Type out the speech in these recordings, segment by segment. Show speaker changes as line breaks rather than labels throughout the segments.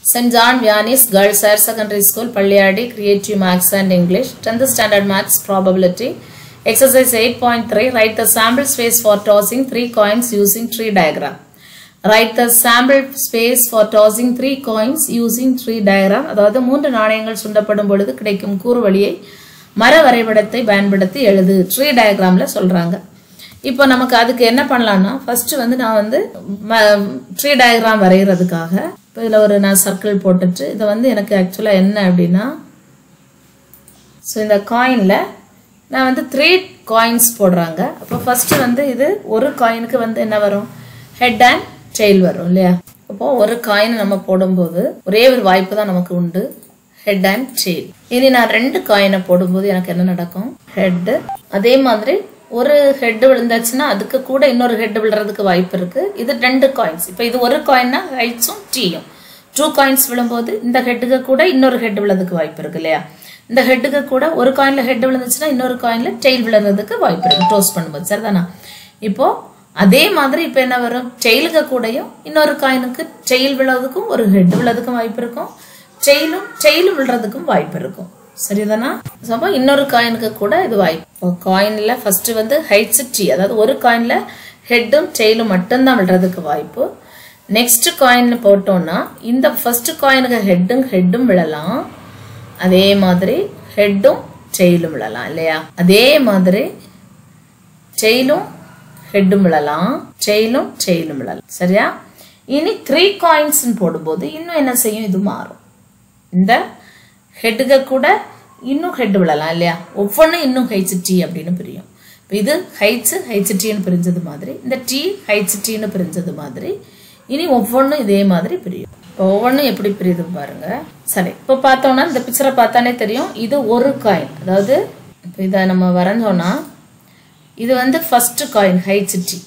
St. John Vianney's Girls Higher Secondary School, Palliadi, Creative Maths and English, 10th Standard Maths Probability. Exercise 8.3, write the sample space for tossing three coins using tree diagram. Write the sample space for tossing three coins using tree diagram. அதாவது மூன்று நாணயங்கள் சுண்டப்படும் பொழுது கிடைக்கும் கூறு வழியை மர வரைபடத்தை பயன்படுத்தி எழுது ட்ரீ டயக்ராமில் சொல்கிறாங்க இப்போ நமக்கு அதுக்கு என்ன பண்ணலாம்னா ஃபர்ஸ்ட் வந்து நான் வந்து ட்ரீ டயக்ராம் வரைகிறதுக்காக இப்போ இதில் ஒரு நான் சர்க்கிள் போட்டுட்டு இதை வந்து எனக்கு ஆக்சுவலாக என்ன அப்படின்னா ஸோ இந்த காயினில் நான் வந்து த்ரீ காயின்ஸ் போடுறாங்க அப்போ ஃபர்ஸ்ட் வந்து இது ஒரு காயினுக்கு வந்து என்ன வரும் ஹெட் அண்ட் டெய்ல் வரும் இல்லையா அப்போ ஒரு காயின் நம்ம போடும்போது ஒரே ஒரு வாய்ப்பு தான் நமக்கு உண்டு ஹெட் அண்ட் டெய்ல் இனி நான் ரெண்டு காயினை போடும்போது எனக்கு என்ன நடக்கும் ஹெட் அதே மாதிரி ஒரு ஹெட் விழுந்தாச்சுன்னா அதுக்கு கூட இன்னொரு ஹெட் விழுறதுக்கு வாய்ப்பு இருக்கு இது ரெண்டு காயின்ஸ் இப்போ இது ஒரு காயின்னா ஹைட்ஸும் டீயும் டூ காயின்ஸ் விழும்போது இந்த ஹெட்டுக்கு கூட இன்னொரு ஹெட் விழுறதுக்கு வாய்ப்பு இருக்கு இல்லையா இந்த ஹெட்டுக்கு கூட ஒரு காயின்ல ஹெட் விழுந்துச்சுன்னா இன்னொரு காயின்ல டெய்ல் விழுறதுக்கு வாய்ப்பு இருக்கு டோஸ் பண்ணும்போது சரிதானா இப்போ அதே மாதிரி இப்போ என்ன வரும் டெய்லுக்கு கூடயும் இன்னொரு காயினுக்கு டெய்ல் விழுறதுக்கும் ஒரு ஹெட் விழுறதுக்கும் வாய்ப்பு இருக்கும் டெய்லும் டெய்லும் விழுறதுக்கும் வாய்ப்பு இருக்கும் சரிதானா அப்போ இன்னொரு காயினுக்கு கூட இது வாய்ப்பு காயின்ல ஃபர்ஸ்ட் வந்து ஹைட்ஸ் டி அதாவது ஒரு காயின்ல ஹெட்டும் டெய்லும் மட்டும்தான் விழுறதுக்கு வாய்ப்பு நெக்ஸ்ட் காயின் போட்டோம்னா இந்த ஃபர்ஸ்ட் காயினுக்கு ஹெட்டும் ஹெட்டும் விழலாம் அதே மாதிரி ஹெட்டும் டெய்லும் விழலாம் இல்லையா அதே மாதிரி டெய்லும் ஹெட்டும் விழலாம் டெய்லும் டெய்லும் விழலாம் சரியா இனி த்ரீ காயின்ஸ் போடும்போது இன்னும் என்ன செய்யும் இது மாறும் இந்த ஹெட்டுக்கு கூட இன்னும் ஹெட் விழலாம் இல்லையா ஒவ்வொன்றும் இன்னும் ஹைச் டி அப்படின்னு பிரியும் இப்போ இது ஹைட்ஸ் ஹைச் டின்னு பிரிஞ்சது மாதிரி இந்த டி ஹைச் டின்னு பிரிஞ்சது மாதிரி இனி ஒவ்வொன்றும் இதே மாதிரி பிரியும் ஒவ்வொன்றும் எப்படி பிரியுது பாருங்க சரி இப்போ பார்த்தோம்னா இந்த பிக்சரை பார்த்தானே தெரியும் இது ஒரு காயின் அதாவது இப்போ இதை நம்ம வரைஞ்சோம்னா இது வந்து ஃபர்ஸ்ட் காயின் ஹைச் டி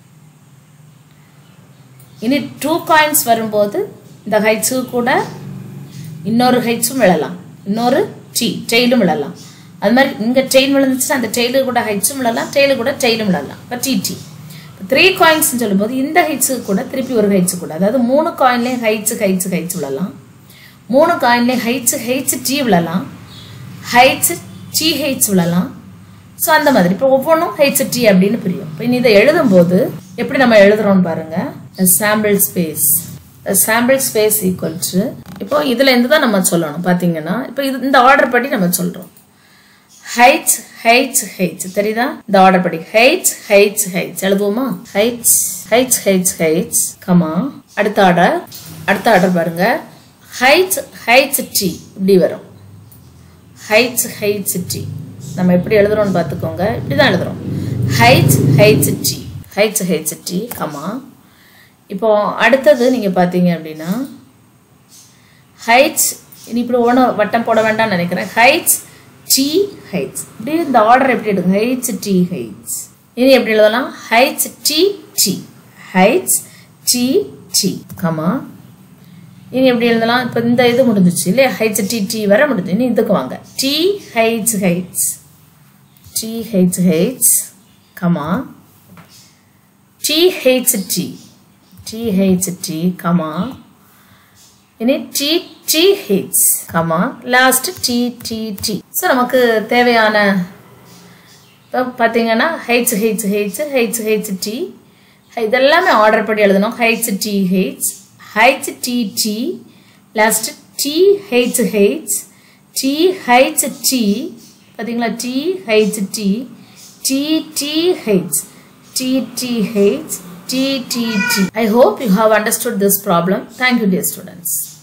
இனி டூ காயின்ஸ் வரும்போது இந்த ஹைட்ஸு கூட இன்னொரு ஹைட்ஸும் விழலாம் இன்னொரு டி டெய்லும் விழலாம் அது மாதிரி இங்கே டெயில் விழுந்துச்சுன்னா அந்த டெய்லு கூட ஹைட்ஸும் விழலாம் டெய்லு கூட டெய்லும் விழலாம் இப்போ டி டி த்ரீ காயின்ஸ் சொல்லும்போது இந்த ஹைட்ஸு கூட திருப்பி ஒரு ஹைட்ஸு கூட அதாவது மூணு காயின்லேயும் ஹைட்ஸு ஹைட்ஸு ஹைட்ஸ் விழலாம் மூணு காயின்லேயும் ஹைட்ஸு ஹைட்ஸ் டி விழலாம் ஹைட்ஸு டி ஹைட்ஸ் விழலாம் ஸோ அந்த மாதிரி இப்போ ஒவ்வொன்றும் ஹைட்ஸ் டி அப்படின்னு புரியும் இப்போ இனி இதை எழுதும்போது எப்படி நம்ம எழுதுறோம்னு பாருங்க sample space sample space equal to இப்போ இதுல இருந்து தான் நம்ம சொல்லணும் பாத்தீங்கன்னா இப்போ இது இந்த ஆர்டர் படி நம்ம சொல்றோம் ஹைட்ஸ் ஹைட்ஸ் ஹைட்ஸ் தெரியுதா இந்த ஆர்டர் படி ஹைட்ஸ் ஹைட்ஸ் ஹைட்ஸ் எழுதுவோமா heads heads heads heads comma அடுத்த ஆர்டர் அடுத்த ஆர்டர் பாருங்க ஹைட்ஸ் ஹைட்ஸ் டி இப்படி வரும் ஹைட்ஸ் ஹைட்ஸ் டி நம்ம எப்படி எழுதுறோம்னு பார்த்துக்கோங்க இப்படி தான் எழுதுறோம் heads heads T heads heads T comma இப்போ அடுத்தது நீங்கள் பார்த்தீங்க அப்படின்னா ஹைட்ஸ் இனி இப்படி ஒன்றும் வட்டம் போட வேண்டாம்னு நினைக்கிறேன் ஹைட்ஸ் டி ஹைட்ஸ் இப்படி இந்த ஆர்டர் எப்படி எடுங்க ஹைட்ஸ் டி ஹைட்ஸ் இனி எப்படி எழுதலாம் heads T T heads T T comma இனி எப்படி எழுதலாம் இப்போ இந்த இது முடிஞ்சிச்சு இல்லையா ஹைட்ஸ் டி டி வர முடிஞ்சு இனி இதுக்கு வாங்க T heads heads T heads heads comma T heads T THT, comma, இனி T T H comma last T T T so நமக்கு தேவையான இப்போ பார்த்தீங்கன்னா H H H H H T இதெல்லாமே ஆர்டர் படி எழுதணும் H T H H T T last T H H T H T பார்த்தீங்களா T H T T T H T T H TTT. I hope you have understood this problem. Thank you dear students.